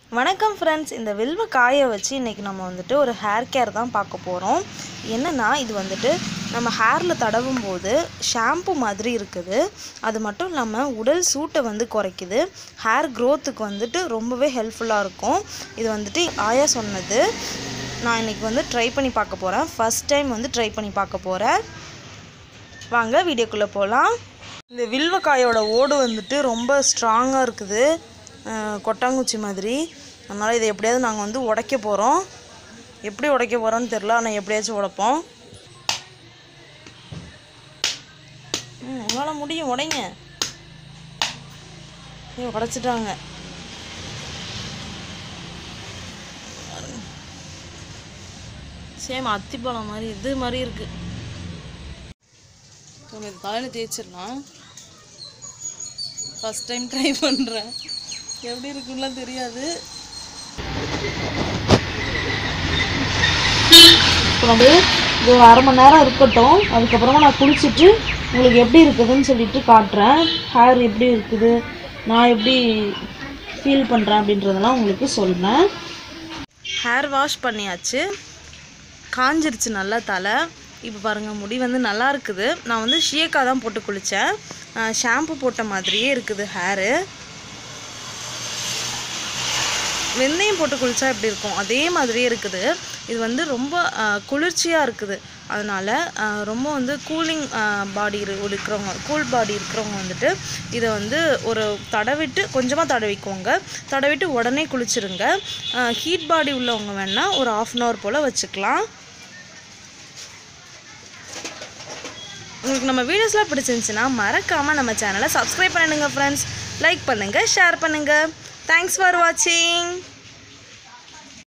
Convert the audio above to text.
வணக்கம் ஃப்ரெண்ட்ஸ் இந்த வில்வ காயை வச்சு இன்றைக்கி நம்ம வந்துட்டு ஒரு ஹேர் கேர் தான் பார்க்க போகிறோம் என்னென்னா இது வந்துட்டு நம்ம ஹேரில் தடவும் போது ஷாம்பு மாதிரி இருக்குது அது மட்டும் இல்லாமல் உடல் சூட்டை வந்து குறைக்குது ஹேர் க்ரோத்துக்கு வந்துட்டு ரொம்பவே ஹெல்ப்ஃபுல்லாக இருக்கும் இது வந்துட்டு ஆயா சொன்னது நான் இன்றைக்கி வந்து ட்ரை பண்ணி பார்க்க போகிறேன் ஃபஸ்ட் டைம் வந்து ட்ரை பண்ணி பார்க்க போகிறேன் வாங்க வீடியோக்குள்ளே போகலாம் இந்த வில்வக்காயோட ஓடு வந்துட்டு ரொம்ப ஸ்ட்ராங்காக இருக்குது அஹ் கொட்டாங்குச்சி மாதிரி அதனால் இதை எப்படியாவது நாங்கள் வந்து உடைக்க போகிறோம் எப்படி உடைக்க போகிறோன்னு தெரில ஆனால் எப்படியாச்சும் உடைப்போம் ம் உங்களால் முடியும் உடைங்க ஐயோ உடைச்சிட்டாங்க சேம் அத்திப்பழம் மாதிரி இது மாதிரி இருக்குது நம்ம இது தலையில் தேய்ச்சிடலாம் ஃபஸ்ட் டைம் ட்ரை பண்ணுறேன் எப்படி இருக்குன்னுலாம் தெரியாது இப்போ வந்து இது ஒரு அரை மணி நேரம் இருக்கட்டும் அதுக்கப்புறமா நான் குளிச்சுட்டு உங்களுக்கு எப்படி இருக்குதுன்னு சொல்லிட்டு காட்டுறேன் ஹேர் எப்படி இருக்குது நான் எப்படி ஃபீல் பண்ணுறேன் அப்படின்றதெல்லாம் உங்களுக்கு சொல்கிறேன் ஹேர் வாஷ் பண்ணியாச்சு காஞ்சிருச்சு நல்லா தலை இப்போ பாருங்கள் முடி வந்து நல்லா இருக்குது நான் வந்து ஷியக்கா தான் போட்டு குளித்தேன் ஷாம்பு போட்ட மாதிரியே இருக்குது ஹேரு வெந்தயம் போட்டு குளித்தா எப்படி இருக்கும் அதே மாதிரியே இருக்குது இது வந்து ரொம்ப குளிர்ச்சியாக இருக்குது அதனால் ரொம்ப வந்து கூலிங் பாடி இருக்கிறவங்க கூல் பாடி இருக்கிறவங்க வந்துட்டு இதை வந்து ஒரு தடவிட்டு கொஞ்சமாக தடவிக்கோங்க தடவிட்டு உடனே குளிச்சிருங்க ஹீட் பாடி உள்ளவங்க வேணால் ஒரு ஆஃப் அன் ஹவர் போல் வச்சுக்கலாம் உங்களுக்கு நம்ம வீடியோஸ்லாம் பிடிச்சிருந்துச்சுன்னா மறக்காமல் நம்ம சேனலை சப்ஸ்கிரைப் பண்ணுங்கள் ஃப்ரெண்ட்ஸ் லைக் பண்ணுங்கள் ஷேர் பண்ணுங்கள் தேங்க்ஸ் ஃபார் வாட்சிங்